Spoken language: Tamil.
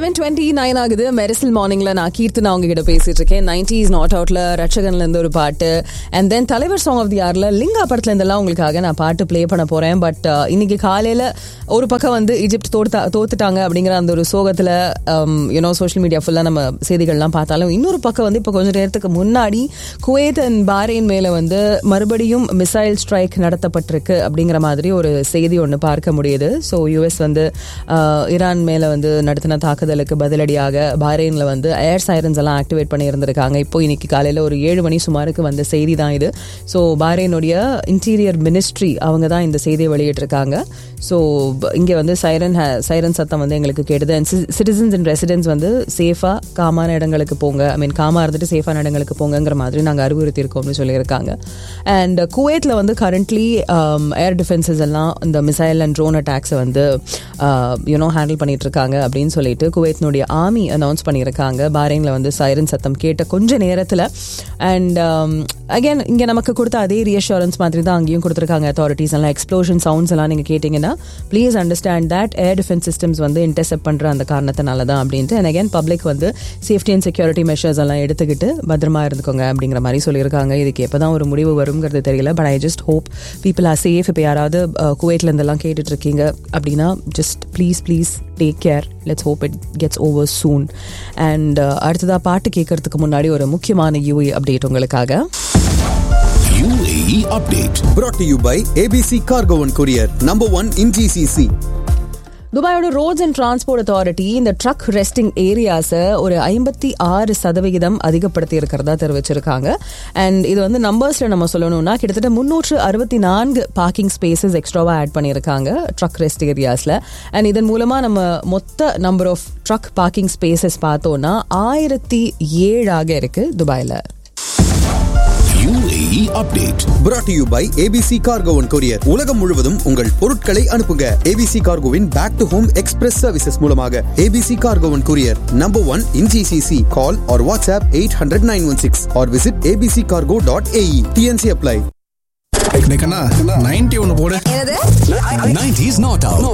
லெவன் டுவெண்ட்டி நைன் ஆகுது மெரிசல் மார்னிங்ல நான் கீர்த்தனா அவங்க கிட்ட பேசிட்டு இருக்கேன் நைன்டிஸ் நாட் அவுட்ல ரட்சகன்ல இருந்து ஒரு பாட்டு அண்ட் தென் தலைவர் சாங் ஆஃப் தி ஆர்ல லிங்கா படத்துல இருந்தெல்லாம் உங்களுக்காக நான் பாட்டு ப்ளே பண்ண போறேன் பட் இன்னைக்கு காலையில ஒரு பக்கம் வந்து ஈஜிப்ட் தோத்தா தோத்துட்டாங்க அப்படிங்கிற அந்த ஒரு சோகத்துல யூனோ சோஷியல் மீடியா ஃபுல்லா நம்ம செய்திகள்லாம் பார்த்தாலும் இன்னொரு பக்கம் வந்து இப்போ கொஞ்ச நேரத்துக்கு முன்னாடி குவைத் அண்ட் பாரேன் மேல வந்து மறுபடியும் மிசைல் ஸ்ட்ரைக் நடத்தப்பட்டிருக்கு அப்படிங்கிற மாதிரி ஒரு செய்தி ஒன்று பார்க்க முடியுது ஸோ யூஎஸ் வந்து அஹ், ஈரான் மேல வந்து நடத்தின தாக்குதலுக்கு பதிலடியாக பாரேன்ல வந்து ஏர் சைரன்ஸ் எல்லாம் ஆக்டிவேட் பண்ணி இருந்திருக்காங்க இப்போ இன்னைக்கு காலையில ஒரு ஏழு மணி சுமாருக்கு வந்த செய்தி தான் இது ஸோ பாரேனுடைய இன்டீரியர் மினிஸ்ட்ரி அவங்க தான் இந்த செய்தியை வெளியிட்டிருக்காங்க ஸோ இங்கே வந்து சைரன் சைரன் சத்தம் வந்து எங்களுக்கு கேட்டது அண்ட் சிட்டிசன்ஸ் அண்ட் ரெசிடென்ட்ஸ் வந்து சேஃபாக காமான இடங்களுக்கு போங்க ஐ மீன் காமா இருந்துட்டு சேஃபான இடங்களுக்கு போங்கங்கிற மாதிரி நாங்கள் அறிவுறுத்தியிருக்கோம்னு சொல்லியிருக்காங்க அண்ட் குவைத்தில் வந்து கரண்ட்லி ஏர் டிஃபென்சஸ் எல்லாம் இந்த மிசைல் அண்ட் ட்ரோன் அட்டாக்ஸை வந்து யூனோ ஹேண்டில் பண்ணிட்டு இருக்காங்க அப்படின்னு சொல்லிட்டு குவைத்தினுடைய ஆர்மி அனௌன்ஸ் பண்ணியிருக்காங்க பாரேனில் வந்து சைரன் சத்தம் கேட்ட கொஞ்ச நேரத்தில் அண்ட் அகைன் இங்கே நமக்கு கொடுத்த அதே ரீஅஷூரன்ஸ் மாதிரி தான் அங்கேயும் கொடுத்துருக்காங்க அத்தாரிட்டிஸ் எல்லாம் எக்ஸ்ப்ளோஷன் சவுண்ட்ஸ் எல்லாம் நீங்கள் கேட்டிங்கன்னா please understand that air defence systems வந்து இன்டர்செப்ட் பண்ணுற அந்த காரணத்தினால தான் அப்படின்ட்டு அண்ட் அகைன் பப்ளிக் வந்து சேஃப்டி அண்ட் செக்யூரிட்டி மெஷர்ஸ் எல்லாம் எடுத்துக்கிட்டு பத்திரமா இருந்துக்கோங்க அப்படிங்கிற மாதிரி சொல்லியிருக்காங்க இதுக்கு எப்போ தான் ஒரு முடிவு வருங்கிறது தெரியல but I just hope people are safe இப்போ யாராவது குவைட்ல இருந்தெல்லாம் கேட்டுட்டு இருக்கீங்க அப்படின்னா just please please take care let's hope it gets over soon and அடுத்ததாக பாட்டு கேட்கறதுக்கு முன்னாடி ஒரு முக்கியமான யூஏ அப்டேட் உங்களுக்காக UAE update. brought to you by ABC Cargo and Courier, number one in GCC. துபாயோட ரோட்ஸ் அண்ட் டிரான்ஸ்போர்ட் அத்தாரிட்டி இந்த ட்ரக் ரெஸ்டிங் ஏரியாஸை ஒரு ஐம்பத்தி ஆறு சதவிகிதம் அதிகப்படுத்தி இருக்கிறதா தெரிவிச்சிருக்காங்க அண்ட் இது வந்து நம்பர்ஸ்ல நம்ம சொல்லணும்னா கிட்டத்தட்ட முன்னூற்று அறுபத்தி நான்கு பார்க்கிங் ஸ்பேசஸ் எக்ஸ்ட்ராவா ஆட் பண்ணியிருக்காங்க ட்ரக் ரெஸ்ட் ஏரியாஸ்ல அண்ட் இதன் மூலமா நம்ம மொத்த number of truck parking spaces பார்த்தோம்னா ஆயிரத்தி ஏழாக இருக்கு துபாயில UAE update. brought to you by ABC Cargo and Courier. உலகம் முழுவதும் உங்கள் பொருட்களை அனுப்புங்க ABC Cargoவின் back to home express services மூலமாக ABC Cargo and Courier, number one in GCC. Call or WhatsApp 800-916 or visit abccargo.ae. TNC apply. Ninety ஒன்னு போடு என்னது 90s not out.